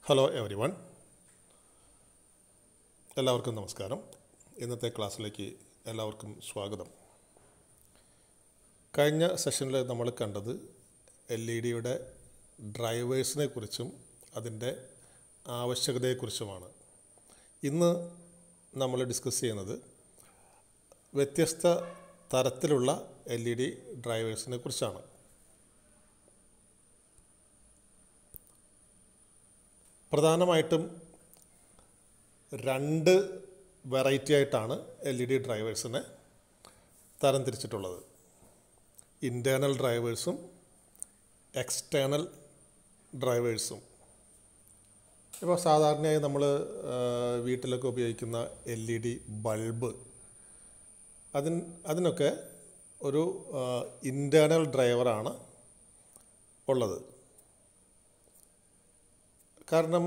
hello every one എല്ലാവർക്കും നമസ്കാരം ഇന്നത്തെ ക്ലാസ്സിലേക്ക് എല്ലാവർക്കും സ്വാഗതം കഴിഞ്ഞ സെഷനിൽ നമ്മൾ കണ്ടത് എൽ ഇ ഡിയുടെ ഡ്രൈവേഴ്സിനെ കുറിച്ചും അതിൻ്റെ ആവശ്യകതയെക്കുറിച്ചുമാണ് ഇന്ന് നമ്മൾ ഡിസ്കസ് ചെയ്യുന്നത് വ്യത്യസ്ത തരത്തിലുള്ള എൽ ഇ ഡി ഡ്രൈവേഴ്സിനെ കുറിച്ചാണ് പ്രധാനമായിട്ടും രണ്ട് വെറൈറ്റി ആയിട്ടാണ് എൽ ഇ ഡി ഡ്രൈവേഴ്സിനെ തരംതിരിച്ചിട്ടുള്ളത് ഇൻറ്റേർണൽ ഡ്രൈവേഴ്സും എക്സ്റ്റേണൽ ഡ്രൈവേഴ്സും ഇപ്പോൾ സാധാരണയായി നമ്മൾ വീട്ടിലൊക്കെ ഉപയോഗിക്കുന്ന എൽ ഇ ഡി ബൾബ് അതിന് അതിനൊക്കെ ഒരു ഇൻറ്റേർണൽ ഡ്രൈവറാണ് ഉള്ളത് കാരണം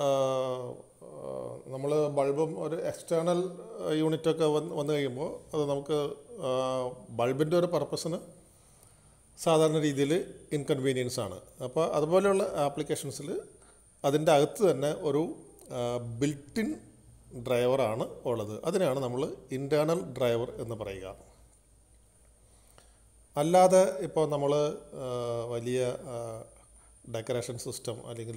നമ്മൾ ബൾബും ഒരു എക്സ്റ്റേണൽ യൂണിറ്റൊക്കെ വന്ന് വന്നു കഴിയുമ്പോൾ അത് നമുക്ക് ബൾബിൻ്റെ ഒരു പർപ്പസിന് സാധാരണ രീതിയിൽ ഇൻകൺവീനിയൻസ് ആണ് അപ്പോൾ അതുപോലെയുള്ള ആപ്ലിക്കേഷൻസിൽ അതിൻ്റെ അകത്ത് തന്നെ ഒരു ബിൽറ്റിൻ ഡ്രൈവറാണ് ഉള്ളത് അതിനാണ് നമ്മൾ ഇൻറ്റേർണൽ ഡ്രൈവർ എന്ന് പറയുക അല്ലാതെ ഇപ്പോൾ നമ്മൾ വലിയ ഡെക്കറേഷൻ സിസ്റ്റം അല്ലെങ്കിൽ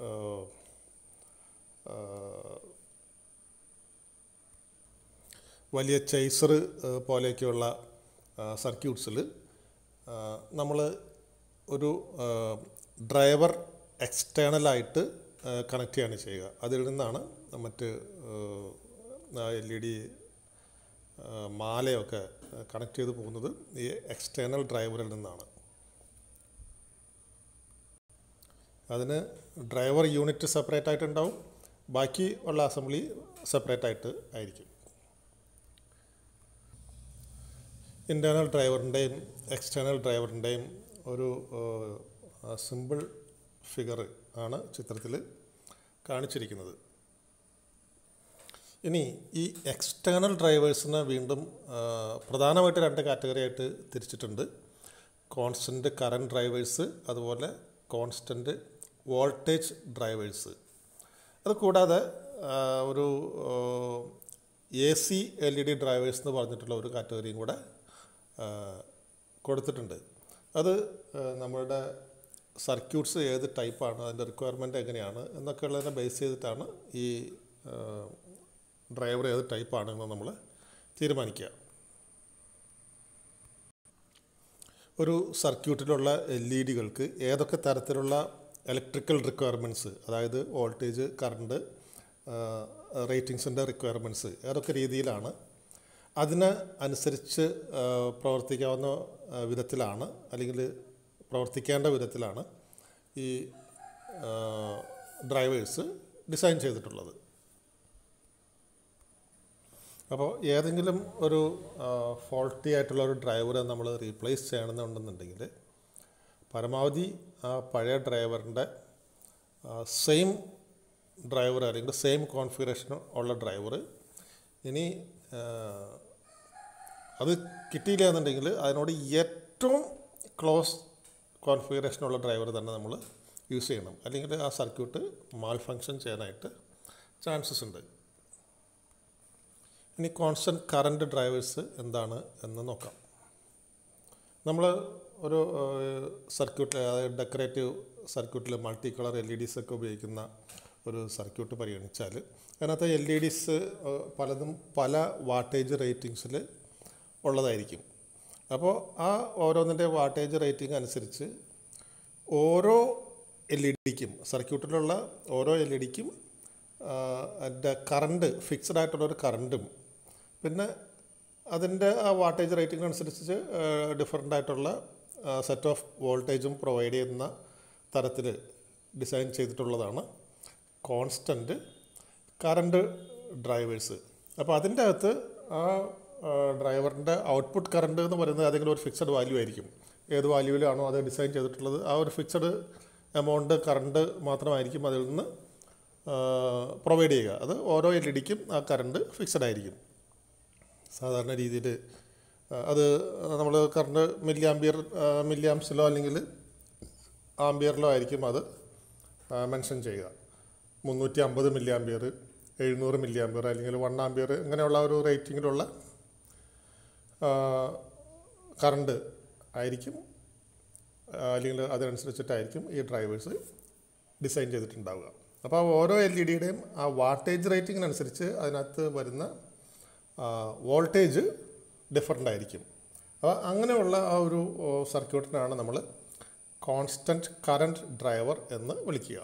വലിയ ചെയ്സർ പോലെയൊക്കെയുള്ള സർക്യൂട്ട്സിൽ നമ്മൾ ഒരു ഡ്രൈവർ എക്സ്റ്റേണലായിട്ട് കണക്ട് ചെയ്യാണ് ചെയ്യുക അതിൽ നിന്നാണ് മറ്റ് എൽ ഇ ഡി മാലയൊക്കെ കണക്ട് ചെയ്ത് പോകുന്നത് ഈ എക്സ്റ്റേണൽ ഡ്രൈവറിൽ നിന്നാണ് അതിന് ഡ്രൈവർ യൂണിറ്റ് സെപ്പറേറ്റ് ആയിട്ട് ഉണ്ടാവും ബാക്കി ഉള്ള അസംബ്ലി സെപ്പറേറ്റ് ആയിട്ട് ആയിരിക്കും ഇൻറ്റേർണൽ ഡ്രൈവറിൻ്റെയും എക്സ്റ്റേണൽ ഡ്രൈവറിൻ്റെയും ഒരു സിമ്പിൾ ഫിഗർ ആണ് ചിത്രത്തിൽ കാണിച്ചിരിക്കുന്നത് ഇനി ഈ എക്സ്റ്റേണൽ ഡ്രൈവേഴ്സിനെ വീണ്ടും പ്രധാനമായിട്ട് രണ്ട് കാറ്റഗറി ആയിട്ട് തിരിച്ചിട്ടുണ്ട് കോൺസ്റ്റൻറ്റ് കറണ്ട് ഡ്രൈവേഴ്സ് അതുപോലെ കോൺസ്റ്റൻറ്റ് വോൾട്ടേജ് ഡ്രൈവേഴ്സ് അത് കൂടാതെ ഒരു A C L E D drivers എന്ന് പറഞ്ഞിട്ടുള്ള ഒരു കാറ്റഗറിയും കൂടെ കൊടുത്തിട്ടുണ്ട് അത് നമ്മളുടെ സർക്യൂട്ട്സ് ഏത് ടൈപ്പാണ് അതിൻ്റെ റിക്വയർമെൻറ്റ് എങ്ങനെയാണ് എന്നൊക്കെ ഉള്ളതിനെ ബേസ് ചെയ്തിട്ടാണ് ഈ ഡ്രൈവർ ഏത് ടൈപ്പാണെന്ന് നമ്മൾ തീരുമാനിക്കുക ഒരു സർക്യൂട്ടിലുള്ള എൽ ഇ ഡികൾക്ക് ഏതൊക്കെ തരത്തിലുള്ള ഇലക്ട്രിക്കൽ റിക്വയർമെൻറ്റ്സ് അതായത് വോൾട്ടേജ് കറണ്ട് റേറ്റിങ്സിൻ്റെ റിക്വയർമെൻറ്റ്സ് ഏതൊക്കെ രീതിയിലാണ് അതിന് അനുസരിച്ച് പ്രവർത്തിക്കാവുന്ന വിധത്തിലാണ് അല്ലെങ്കിൽ പ്രവർത്തിക്കേണ്ട വിധത്തിലാണ് ഈ ഡ്രൈവേഴ്സ് ഡിസൈൻ ചെയ്തിട്ടുള്ളത് അപ്പോൾ ഏതെങ്കിലും ഒരു ഫോൾട്ടി ആയിട്ടുള്ള ഒരു ഡ്രൈവറെ നമ്മൾ റീപ്ലേസ് ചെയ്യണമെന്നുണ്ടെന്നുണ്ടെങ്കിൽ പരമാവധി ആ പഴയ ഡ്രൈവറിൻ്റെ സെയിം ഡ്രൈവർ അല്ലെങ്കിൽ സെയിം കോൺഫിഗറേഷൻ ഉള്ള ഡ്രൈവർ ഇനി അത് കിട്ടിയില്ല എന്നുണ്ടെങ്കിൽ അതിനോട് ഏറ്റവും ക്ലോസ് കോൺഫിഗറേഷനുള്ള ഡ്രൈവർ തന്നെ നമ്മൾ യൂസ് ചെയ്യണം അല്ലെങ്കിൽ ആ സർക്യൂട്ട് മാൽ ഫങ്ഷൻ ചെയ്യാനായിട്ട് ചാൻസസ് ഉണ്ട് ഇനി കോൺസ്റ്റൻറ്റ് കറണ്ട് ഡ്രൈവേഴ്സ് എന്താണ് എന്ന് നോക്കാം നമ്മൾ ഒരു സർക്യൂട്ടിൽ അതായത് ഡെക്കറേറ്റീവ് സർക്യൂട്ടിൽ multi colour L E Ds ഒക്കെ ഉപയോഗിക്കുന്ന ഒരു സർക്യൂട്ട് പരിഗണിച്ചാൽ അതിനകത്ത് എൽ ഇ ഡിസ് പലതും പല വാട്ടേജ് റേറ്റിങ്സിൽ ഉള്ളതായിരിക്കും അപ്പോൾ ആ ഓരോന്നിൻ്റെ വാട്ടേജ് റേറ്റിംഗ് അനുസരിച്ച് ഓരോ എൽ ഇ ഡിക്കും സർക്യൂട്ടിലുള്ള ഓരോ എൽ ഇ ഡിക്കും അതിൻ്റെ കറണ്ട് ഫിക്സഡ് ആയിട്ടുള്ളൊരു കറണ്ടും പിന്നെ അതിൻ്റെ ആ വാട്ടേജ് റേറ്റിംഗ് അനുസരിച്ച് ഡിഫറൻ്റ് ആയിട്ടുള്ള സെറ്റ് ഓഫ് വോൾട്ടേജും പ്രൊവൈഡ് ചെയ്യുന്ന തരത്തിൽ ഡിസൈൻ ചെയ്തിട്ടുള്ളതാണ് കോൺസ്റ്റൻറ്റ് കറണ്ട് ഡ്രൈവേഴ്സ് അപ്പോൾ അതിൻ്റെ അകത്ത് ആ ഡ്രൈവറിൻ്റെ ഔട്ട്പുട്ട് കറണ്ട് എന്ന് പറയുന്നത് ഏതെങ്കിലും ഒരു ഫിക്സഡ് വാല്യൂ ആയിരിക്കും ഏത് വാല്യൂവിലാണോ അത് ഡിസൈൻ ചെയ്തിട്ടുള്ളത് ആ ഒരു ഫിക്സഡ് എമൗണ്ട് കറണ്ട് മാത്രമായിരിക്കും അതിൽ നിന്ന് പ്രൊവൈഡ് ചെയ്യുക അത് ഓരോ എൽ ഇ ഡിക്കും ആ കറണ്ട് ഫിക്സഡ് ആയിരിക്കും സാധാരണ രീതിയിൽ അത് നമ്മൾ കറണ്ട് മില്ലി ആംബിയർ മില്ലി ആംസിലോ അല്ലെങ്കിൽ ആംബിയറിലോ ആയിരിക്കും അത് മെൻഷൻ ചെയ്യുക മുന്നൂറ്റി അമ്പത് മില്ലി ആംബിയർ എഴുന്നൂറ് മില്ലി ആംബിയർ അല്ലെങ്കിൽ വൺ ആംബിയർ ഇങ്ങനെയുള്ള ഒരു റേറ്റിങ്ങിലുള്ള കറണ്ട് ആയിരിക്കും ആ, അല്ലെങ്കിൽ അതിനനുസരിച്ചിട്ടായിരിക്കും ഈ ഡ്രൈവേഴ്സ് ഡിസൈൻ ചെയ്തിട്ടുണ്ടാവുക അപ്പോൾ ആ ഓരോ എൽ ഇ ഡിയുടെയും ആ വാട്ടേജ് റേറ്റിങ്ങിനനുസരിച്ച് അതിനകത്ത് വരുന്ന വോൾട്ടേജ് ഡിഫറൻ്റ് ആയിരിക്കും അപ്പോൾ അങ്ങനെയുള്ള ആ ഒരു ഓ, സർക്യൂട്ടിനാണ് നമ്മൾ കോൺസ്റ്റൻറ്റ് കറണ്ട് ഡ്രൈവർ എന്ന് വിളിക്കുക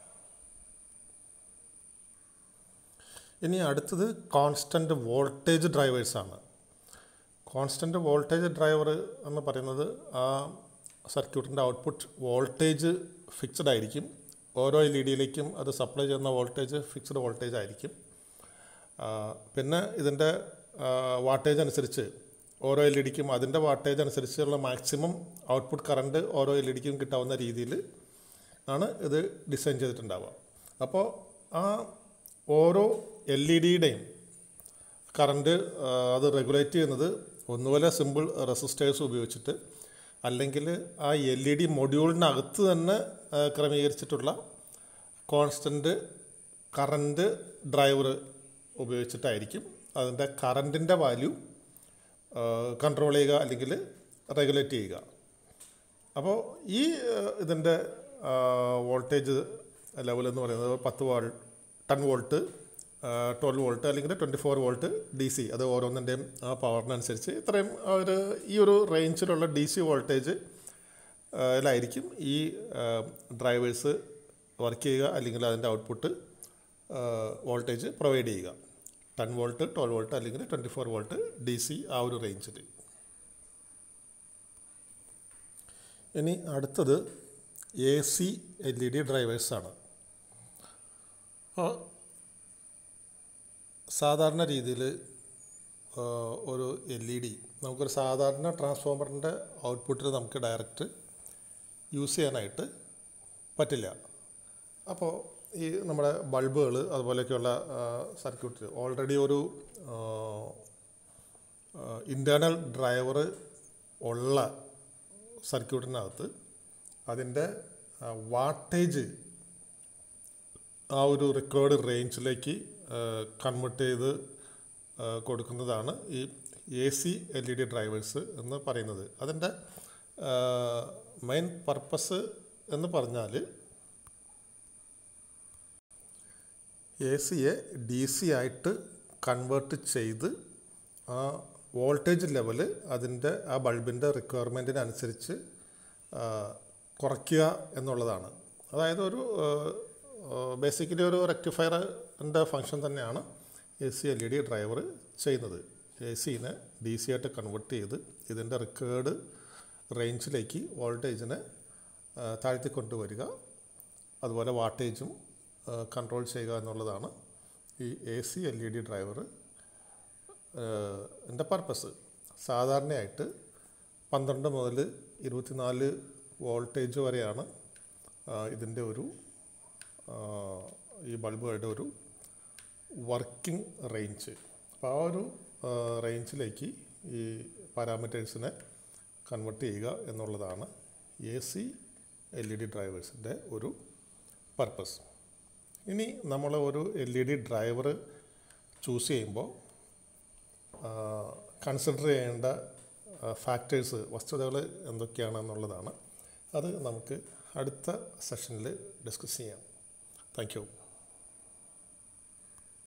ഇനി അടുത്തത് കോൺസ്റ്റൻറ്റ് വോൾട്ടേജ് ഡ്രൈവേഴ്സാണ് കോൺസ്റ്റൻറ്റ് വോൾട്ടേജ് ഡ്രൈവർ എന്ന് പറയുന്നത് ആ സർക്യൂട്ടിൻ്റെ ഔട്ട്പുട്ട് വോൾട്ടേജ് ഫിക്സഡ് ആയിരിക്കും ഓരോ എൽ ഇ ഡിയിലേക്കും അത് സപ്ലൈ ചെയ്യുന്ന വോൾട്ടേജ് ഫിക്സഡ് വോൾട്ടേജ് ആയിരിക്കും ആ, പിന്നെ ഇതിൻ്റെ വാട്ടേജ് അനുസരിച്ച് ഓരോ എൽ ഇ ഡിക്കും അതിൻ്റെ വാട്ടേജ് അനുസരിച്ചുള്ള മാക്സിമം ഔട്ട്പുട്ട് കറണ്ട് ഓരോ എൽ ഇ ഡിക്കും കിട്ടാവുന്ന രീതിയിൽ ആണ് ഇത് ഡിസൈൻ ചെയ്തിട്ടുണ്ടാവുക അപ്പോൾ ആ ഓരോ എൽ ഇ ഡിയുടെയും കറണ്ട് അത് റെഗുലേറ്റ് ചെയ്യുന്നത് ഒന്നുപോലെ സിമ്പിൾ റെസിസ്റ്റേഴ്സ് ഉപയോഗിച്ചിട്ട് അല്ലെങ്കിൽ ആ എൽ ഇ ഡി മൊഡ്യൂളിനകത്ത് തന്നെ ആ, ക്രമീകരിച്ചിട്ടുള്ള കോൺസ്റ്റൻറ്റ് കറണ്ട് ഡ്രൈവർ ഉപയോഗിച്ചിട്ടായിരിക്കും അതിൻ്റെ കറണ്ടിൻ്റെ വാല്യൂ കൺട്രോൾ ചെയ്യുക അല്ലെങ്കിൽ റെഗുലേറ്റ് ചെയ്യുക അപ്പോൾ ഈ ഇതിൻ്റെ വോൾട്ടേജ് ലെവൽ എന്ന് പറയുന്നത് പത്ത് volt ten volt twelve volt അല്ലെങ്കിൽ twenty four volt D C അത് ഓരോന്നിൻ്റെയും ആ പവറിനനുസരിച്ച് ഇത്രയും ഒരു ഈ ഒരു റേഞ്ചിലുള്ള ഡി സി വോൾട്ടേജ് ലായിരിക്കും ഈ ഡ്രൈവേഴ്സ് വർക്ക് ചെയ്യുക അല്ലെങ്കിൽ അതിൻ്റെ ഔട്ട്പുട്ട് വോൾട്ടേജ് പ്രൊവൈഡ് ചെയ്യുക ടെൻ വോൾട്ട് ട്വൽവ് വോൾട്ട് അല്ലെങ്കിൽ twenty four volt D C ആ ഒരു റേഞ്ചിൽ ഇനി അടുത്തത് A C L E D ഡ്രൈവേഴ്സാണ് അപ്പോൾ സാധാരണ രീതിയിൽ ഒരു എൽ ഇ ഡി നമുക്കൊരു സാധാരണ ട്രാൻസ്ഫോമറിൻ്റെ ഔട്ട്പുട്ടിൽ നമുക്ക് ഡയറക്റ്റ് യൂസ് ചെയ്യാനായിട്ട് പറ്റില്ല അപ്പോൾ ഈ നമ്മുടെ ബൾബുകൾ അതുപോലെയൊക്കെയുള്ള സർക്യൂട്ട് ഓൾറെഡി ഒരു ഇൻറ്റേർണൽ ഡ്രൈവർ ഉള്ള സർക്യൂട്ടിനകത്ത് അതിൻ്റെ വാട്ടേജ് ആ ഒരു റെക്കോർഡ് റേഞ്ചിലേക്ക് കൺവേർട്ട് ചെയ്ത് ആ, കൊടുക്കുന്നതാണ് ഈ A C L E D drivers എന്ന് പറയുന്നത് അതിൻ്റെ മെയിൻ പർപ്പസ് എന്ന് പറഞ്ഞാൽ എ സിയെ ഡി സി ആയിട്ട് കൺവേർട്ട് ചെയ്ത് ആ വോൾട്ടേജ് ലെവൽ അതിൻ്റെ ആ ബൾബിൻ്റെ റിക്വയർമെൻറ്റിനനുസരിച്ച് കുറയ്ക്കുക എന്നുള്ളതാണ് അതായത് ഒരു ബേസിക്കലി ഒരു റെക്ടിഫയറിൻ്റെ ഫങ്ഷൻ തന്നെയാണ് A C L E D driver ചെയ്യുന്നത് എ സിനെ ഡി സി ആയിട്ട് കൺവേർട്ട് ചെയ്ത് ഇതിൻ്റെ റിക്കേർഡ് റേഞ്ചിലേക്ക് വോൾട്ടേജിനെ താഴ്ത്തി കൊണ്ടുവരിക അതുപോലെ വാട്ടേജും കൺട്രോൾ ചെയ്യുക എന്നുള്ളതാണ് ഈ A C L E D driver എൻ്റെ പർപ്പസ് സാധാരണയായിട്ട് പന്ത്രണ്ട് മുതൽ ഇരുപത്തിനാല് വോൾട്ടേജ് വരെയാണ് ഇതിൻ്റെ ഒരു ആ, ഈ ബൾബുകളുടെ ഒരു വർക്കിംഗ് റേഞ്ച് അപ്പോൾ ആ ഒരു ആ, റേഞ്ചിലേക്ക് ഈ പാരാമീറ്റേഴ്സിനെ കൺവെർട്ട് ചെയ്യുക എന്നുള്ളതാണ് A C L E D ഡ്രൈവേഴ്സിൻ്റെ ഒരു പർപ്പസ് ഇനി നമ്മൾ ഒരു L E D driver choose ചെയ്യുമ്പോൾ കൺസിഡർ ചെയ്യേണ്ട ഫാക്ടേഴ്സ് വസ്തുതകൾ എന്തൊക്കെയാണെന്നുള്ളതാണ് അത് നമുക്ക് അടുത്ത സെഷനിൽ ഡിസ്കസ് ചെയ്യാം താങ്ക് യു